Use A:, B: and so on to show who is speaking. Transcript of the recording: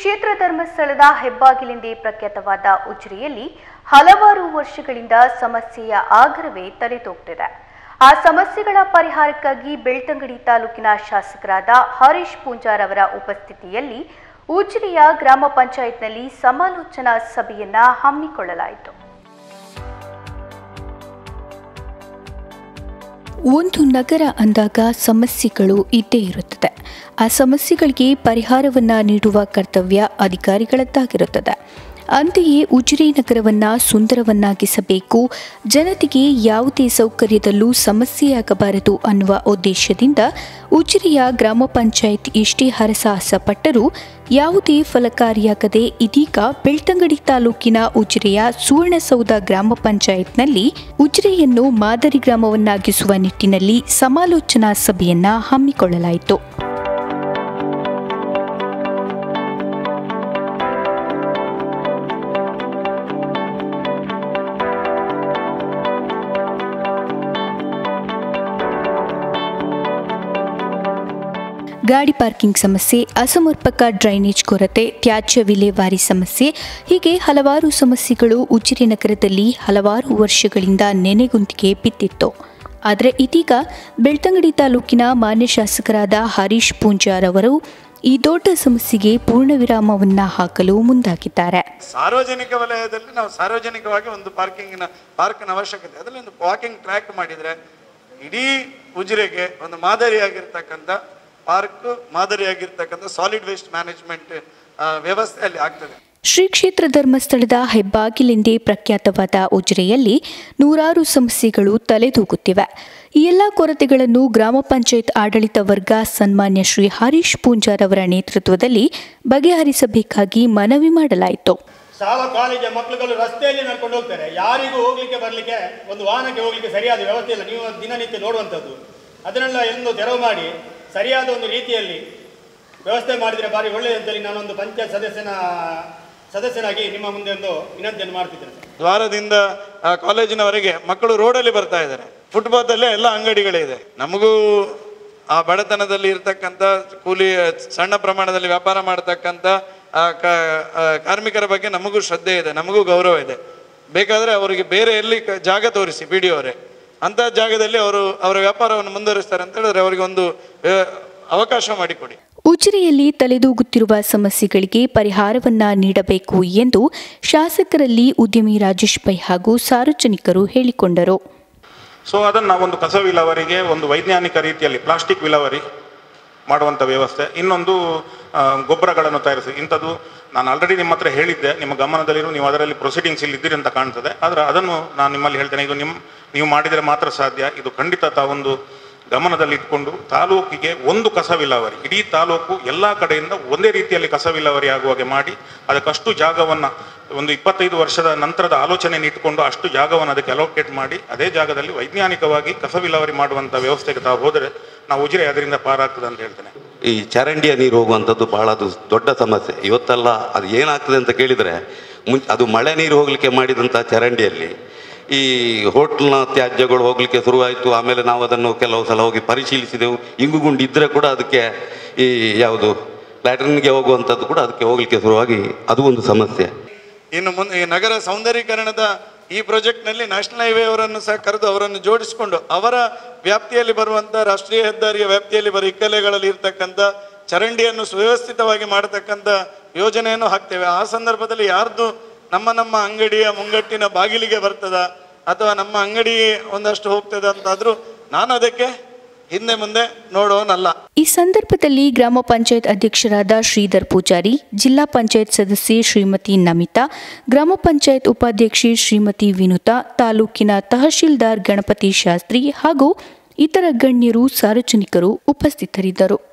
A: ಕ್ಷೇತ್ರ ಧರ್ಮಸ್ಥಳದ ಹೆಬ್ಬಾಗಿಲೆಂದೇ ಪ್ರಖ್ಯಾತವಾದ ಉಜಿರೆಯಲ್ಲಿ ಹಲವಾರು ವರ್ಷಗಳಿಂದ ಸಮಸ್ಯೆಯ ಆಗರವೇ ತಲೆದೂಗ್ತಿದೆ ಆ ಸಮಸ್ಯೆಗಳ ಪರಿಹಾರಕ್ಕಾಗಿ ಬೆಳ್ತಂಗಡಿ ತಾಲೂಕಿನ ಶಾಸಕರಾದ ಹರೀಶ್ ಪೂಂಜಾರ್ ಅವರ ಉಪಸ್ಥಿತಿಯಲ್ಲಿ ಉಜಿರೆಯ ಗ್ರಾಮ ಪಂಚಾಯತ್ನಲ್ಲಿ ಸಮಾಲೋಚನಾ ಸಭೆಯನ್ನ ಹಮ್ಮಿಕೊಳ್ಳಲಾಯಿತು ಒಂದು ನಗರ ಅಂದಾಗ ಸಮಸ್ಯೆಗಳು ಇದ್ದೇ ಇರುತ್ತದೆ ಆ ಸಮಸ್ಯೆಗಳಿಗೆ ಪರಿಹಾರವನ್ನು ನೀಡುವ ಕರ್ತವ್ಯ ಅಧಿಕಾರಿಗಳದ್ದಾಗಿರುತ್ತದೆ ಅಂತೆಯೇ ಉಜಿರೆ ನಗರವನ್ನು ಸುಂದರವನ್ನಾಗಿಸಬೇಕು ಜನತೆಗೆ ಯಾವುದೇ ಸೌಕರ್ಯದಲ್ಲೂ ಸಮಸ್ಯೆಯಾಗಬಾರದು ಅನ್ನುವ ಉದ್ದೇಶದಿಂದ ಉಜಿರೆಯ ಗ್ರಾಮ ಪಂಚಾಯತ್ ಎಷ್ಟೇ ಹರಸಾಹಸ ಪಟ್ಟರೂ ಯಾವುದೇ ಫಲಕಾರಿಯಾಗದೆ ಇದೀಗ ಬೆಳ್ತಂಗಡಿ ತಾಲೂಕಿನ ಉಜಿರೆಯ ಸುವರ್ಣಸೌಧ ಗ್ರಾಮ ಪಂಚಾಯತ್ನಲ್ಲಿ ಉಜಿರೆಯನ್ನು ಮಾದರಿ ಗ್ರಾಮವನ್ನಾಗಿಸುವ ನಿಟ್ಟಿನಲ್ಲಿ ಸಮಾಲೋಚನಾ ಸಭೆಯನ್ನ ಹಮ್ಮಿಕೊಳ್ಳಲಾಯಿತು ಗಾಡಿ ಪಾರ್ಕಿಂಗ್ ಸಮಸ್ಯೆ ಅಸಮರ್ಪಕ ಡ್ರೈನೇಜ್ ಕೊರತೆ ತ್ಯಾಜ್ಯ ವಿಲೇವಾರಿ ಸಮಸ್ಯೆ ಹೀಗೆ ಹಲವಾರು ಸಮಸ್ಯೆಗಳು ಉಜಿರೆ ನಗರದಲ್ಲಿ ಹಲವಾರು ವರ್ಷಗಳಿಂದ ನೆನೆಗುಂದಿಗೆ ಬಿದ್ದಿತ್ತು ಆದರೆ ಇದೀಗ ಬೆಳ್ತಂಗಡಿ ತಾಲೂಕಿನ ಮಾನ್ಯ ಶಾಸಕರಾದ ಹರೀಶ್ ಪೂಂಜಾರ್ ಅವರು ಈ ದೊಡ್ಡ ಸಮಸ್ಯೆಗೆ ಪೂರ್ಣ ವಿರಾಮವನ್ನ ಹಾಕಲು ಮುಂದಾಗಿದ್ದಾರೆ
B: ಸಾರ್ವಜನಿಕ ವಲಯದಲ್ಲಿ ನಾವು ಸಾರ್ವಜನಿಕವಾಗಿ ಒಂದು ಪಾರ್ಕಿಂಗಿನ ಪಾರ್ಕ್ನ ಅವಶ್ಯಕತೆ ಅದರಲ್ಲಿ ಒಂದು ವಾಕಿಂಗ್ ಟ್ರ್ಯಾಕ್ ಮಾಡಿದರೆ ಇಡೀ ಉಜಿರೆಗೆ ಒಂದು ಮಾದರಿಯಾಗಿರ್ತಕ್ಕಂಥ ಪಾರ್ಕ್ ಮಾದರಿಯಾಗಿರ್ತಕ್ಕಂಥ ಸಾಲಿಡ್ ವೇಸ್ಟ್ ಮ್ಯಾನೇಜ್ಮೆಂಟ್ ವ್ಯವಸ್ಥೆ ಅಲ್ಲಿ ಆಗ್ತದೆ
A: ಶ್ರೀ ಕ್ಷೇತ್ರ ಧರ್ಮಸ್ಥಳದ ಹೆಬ್ಬಾಗಿಲೆಂದೇ ಪ್ರಖ್ಯಾತವಾದ ಉಜಿರೆಯಲ್ಲಿ ನೂರಾರು ಸಮಸ್ಯೆಗಳು ತಲೆದೂಗುತ್ತಿವೆ ಈ ಎಲ್ಲ ಕೊರತೆಗಳನ್ನು ಗ್ರಾಮ ಪಂಚಾಯತ್ ಆಡಳಿತ ವರ್ಗ ಸನ್ಮಾನ್ಯ ಶ್ರೀ ಹರೀಶ್ ಪೂಂಜಾರ್ ಅವರ ನೇತೃತ್ವದಲ್ಲಿ ಬಗೆಹರಿಸಬೇಕಾಗಿ ಮನವಿ ಮಾಡಲಾಯಿತು
C: ಶಾಲಾ ಕಾಲೇಜಿನ ಮಕ್ಕಳುಗಳು ರಸ್ತೆಯಲ್ಲಿ ನಡ್ಕೊಂಡು ಹೋಗ್ತಾರೆ ಯಾರಿಗೂ ಹೋಗ್ಲಿಕ್ಕೆ ಬರಲಿಕ್ಕೆ ಒಂದು ವಾಹನಕ್ಕೆ ಹೋಗ್ಲಿಕ್ಕೆ ಸರಿಯಾದ ವ್ಯವಸ್ಥೆ ಇಲ್ಲ ನೀವು ದಿನನಿತ್ಯ ನೋಡುವಂಥದ್ದು ಅದನ್ನೆಲ್ಲ ಎಂದು ತೆರವು ಮಾಡಿ ಸರಿಯಾದ ಒಂದು ರೀತಿಯಲ್ಲಿ ವ್ಯವಸ್ಥೆ ಮಾಡಿದರೆ ಭಾರಿ ಒಳ್ಳೆಯದು ಅಂತೇಳಿ ನಾನೊಂದು ಪಂಚಾಯತ್ ಸದಸ್ಯನ ಸದಸ್ಯನಾಗಿ ನಿಮ್ಮ ಮುಂದೆ ಒಂದು ವಿನಂತಿಯನ್ನು ಮಾಡ್ತಿದ್ದೇನೆ ಸರ್.
B: ದ್ವಾರದಿಂದ ಆ, ಕಾಲೇಜಿನವರೆಗೆ ಮಕ್ಕಳು ರೋಡಲ್ಲಿ ಬರ್ತಾ ಇದ್ದಾರೆ ಫುಟ್ಪಾತಲ್ಲೇ ಎಲ್ಲ ಅಂಗಡಿಗಳಿದೆ ನಮಗೂ ಆ ಬಡತನದಲ್ಲಿ ಇರ್ತಕ್ಕಂಥ ಕೂಲಿ ಸಣ್ಣ ಪ್ರಮಾಣದಲ್ಲಿ ವ್ಯಾಪಾರ ಮಾಡ್ತಕ್ಕಂಥ ಆ, ಕ- ಆ, ಕಾರ್ಮಿಕರ ಬಗ್ಗೆ ನಮಗೂ ಶ್ರದ್ಧೆ ಇದೆ ನಮಗೂ ಗೌರವ ಇದೆ ಬೇಕಾದರೆ ಅವರಿಗೆ ಬೇರೆ ಎಲ್ಲಿ ಕ- ಜಾಗ ತೋರಿಸಿ ಬಿ ಡಿ ಅವರೇ ಅಂಥ ಜಾಗದಲ್ಲಿ ಅವರು ಅವರ ವ್ಯಾಪಾರವನ್ನು ಮುಂದುವರಿಸ್ತಾರೆ ಅಂತ ಹೇಳಿದ್ರೆ ಅವರಿಗೆ ಒಂದು ಆ, ಅವಕಾಶ ಮಾಡಿಕೊಡಿ
A: ಉಜಿರೆಯಲ್ಲಿ ತಲೆದೂಗುತ್ತಿರುವ ಸಮಸ್ಯೆಗಳಿಗೆ ಪರಿಹಾರವನ್ನ ನೀಡಬೇಕು ಎಂದು ಶಾಸಕರಲ್ಲಿ ಉದ್ಯಮಿ ರಾಜೇಶ್ ಪೈ ಹಾಗೂ ಸಾರ್ವಜನಿಕರು ಹೇಳಿಕೊಂಡರು
D: ಸೊ ಅದನ್ನು ನಾವೊಂದು ಕಸ ವಿಲೇವಾರಿಗೆ ಒಂದು ವೈಜ್ಞಾನಿಕ ರೀತಿಯಲ್ಲಿ ಪ್ಲಾಸ್ಟಿಕ್ ವಿಲೇವಾರಿ ಮಾಡುವಂಥ ವ್ಯವಸ್ಥೆ ಇನ್ನೊಂದು ಆ, ಗೊಬ್ಬರಗಳನ್ನು ತಯಾರಿಸಿ ಇಂಥದ್ದು ನಾನು ಆಲ್ರೆಡಿ ನಿಮ್ಮ ಹತ್ರ ಹೇಳಿದ್ದೆ ನಿಮ್ಮ ಗಮನದಲ್ಲಿರು ನೀವು ಅದರಲ್ಲಿ ಪ್ರೊಸೀಡಿಂಗ್ಸ್ ಇಲ್ಲಿ ಇದ್ದೀರಿ ಅಂತ ಕಾಣ್ತದೆ ಆದರೆ ಅದನ್ನು ನಾನು ನಿಮ್ಮಲ್ಲಿ ಹೇಳ್ತೇನೆ ಇದು ನಿಮ್ಮ ನೀವು ಮಾಡಿದರೆ ಮಾತ್ರ ಸಾಧ್ಯ ಇದು ಖಂಡಿತ ತಾವೊಂದು ಗಮನದಲ್ಲಿ ಇಟ್ಕೊಂಡು ತಾಲೂಕಿಗೆ ಒಂದು ಕಸ ವಿಲೇವಾರಿ ಇಡೀ ತಾಲೂಕು ಎಲ್ಲ ಕಡೆಯಿಂದ ಒಂದೇ ರೀತಿಯಲ್ಲಿ ಕಸ ವಿಲೇವಾರಿ ಆಗುವಾಗೆ ಮಾಡಿ ಅದಕ್ಕಷ್ಟು ಜಾಗವನ್ನು ಒಂದು ಇಪ್ಪತ್ತೈದು ವರ್ಷದ ನಂತರದ ಆಲೋಚನೆಯನ್ನು ಇಟ್ಕೊಂಡು ಅಷ್ಟು ಜಾಗವನ್ನು ಅದಕ್ಕೆ ಅಲೋಕೇಟ್ ಮಾಡಿ ಅದೇ ಜಾಗದಲ್ಲಿ ವೈಜ್ಞಾನಿಕವಾಗಿ ಕಸ ವಿಲೇವಾರಿ ಮಾಡುವಂಥ ವ್ಯವಸ್ಥೆಗೆ ತಾವು ಹೋದರೆ ನಾವು ಉಜಿರೆ ಅದರಿಂದ ಪಾರಾಗ್ತದೆ ಅಂತ ಹೇಳ್ತೇನೆ
E: ಈ ಚರಂಡಿಯ ನೀರು ಹೋಗುವಂಥದ್ದು ಬಹಳ ಅದು ದೊಡ್ಡ ಸಮಸ್ಯೆ ಇವತ್ತೆಲ್ಲ ಅದು ಏನಾಗ್ತದೆ ಅಂತ ಕೇಳಿದರೆ ಮುಂ ಅದು ಮಳೆ ನೀರು ಹೋಗಲಿಕ್ಕೆ ಮಾಡಿದಂಥ ಚರಂಡಿಯಲ್ಲಿ ಈ ಹೋಟ್ಲ್ನ ತ್ಯಾಜ್ಯಗಳು ಹೋಗಲಿಕ್ಕೆ ಶುರುವಾಯಿತು ಆಮೇಲೆ ನಾವು ಅದನ್ನು ಕೆಲವು ಸಲ ಹೋಗಿ ಪರಿಶೀಲಿಸಿದೆವು ಇಂಗುಗುಂಡು ಇದ್ದರೆ ಕೂಡ ಅದಕ್ಕೆ ಈ ಯಾವುದು ಲ್ಯಾಟ್ರಿನ್ಗೆ ಹೋಗುವಂಥದ್ದು ಕೂಡ ಅದಕ್ಕೆ ಹೋಗಲಿಕ್ಕೆ ಶುರುವಾಗಿ ಅದು ಒಂದು ಸಮಸ್ಯೆ
B: ಇನ್ನು ಮುಂದೆ ಈ ನಗರ ಸೌಂದರೀಕರಣದ ಈ ಪ್ರಾಜೆಕ್ಟ್ನಲ್ಲಿ ನ್ಯಾಷನಲ್ ಹೈವೇ ಅವರನ್ನು ಸಹ ಕರೆದು ಅವರನ್ನು ಜೋಡಿಸಿಕೊಂಡು ಅವರ ವ್ಯಾಪ್ತಿಯಲ್ಲಿ ಬರುವಂಥ ರಾಷ್ಟ್ರೀಯ ಹೆದ್ದಾರಿಯ ವ್ಯಾಪ್ತಿಯಲ್ಲಿ ಬರುವ ಇಕ್ಕಲೆಗಳಲ್ಲಿ ಇರ್ತಕ್ಕಂಥ ಚರಂಡಿಯನ್ನು ಸುವ್ಯವಸ್ಥಿತವಾಗಿ ಮಾಡತಕ್ಕಂಥ ಯೋಜನೆಯನ್ನು ಹಾಕ್ತೇವೆ ಆ ಸಂದರ್ಭದಲ್ಲಿ ಯಾರ್ದು ನಮ್ಮ ನಮ್ಮ ಅಂಗಡಿಯ ಮುಂಗಟ್ಟಿನ ಬಾಗಿಲಿಗೆ ಬರ್ತದ ಅಥವಾ ನಮ್ಮ ಅಂಗಡಿ ಒಂದಷ್ಟು ಹೋಗ್ತದ ಅಂತಾದ್ರೂ ನಾನು ಅದಕ್ಕೆ ಹಿಂದೆ ಮುಂದೆ ನೋಡೋನಲ್ಲ
A: ಈ ಸಂದರ್ಭದಲ್ಲಿ ಗ್ರಾಮ ಪಂಚಾಯತ್ ಅಧ್ಯಕ್ಷರಾದ ಶ್ರೀಧರ್ ಪೂಜಾರಿ ಜಿಲ್ಲಾ ಪಂಚಾಯತ್ ಸದಸ್ಯೆ ಶ್ರೀಮತಿ ನಮಿತಾ ಗ್ರಾಮ ಪಂಚಾಯತ್ ಉಪಾಧ್ಯಕ್ಷೆ ಶ್ರೀಮತಿ ವಿನುತಾ ತಾಲೂಕಿನ ತಹಶೀಲ್ದಾರ್ ಗಣಪತಿ ಶಾಸ್ತ್ರಿ ಹಾಗೂ ಇತರ ಗಣ್ಯರು ಸಾರ್ವಜನಿಕರು ಉಪಸ್ಥಿತರಿದ್ದರು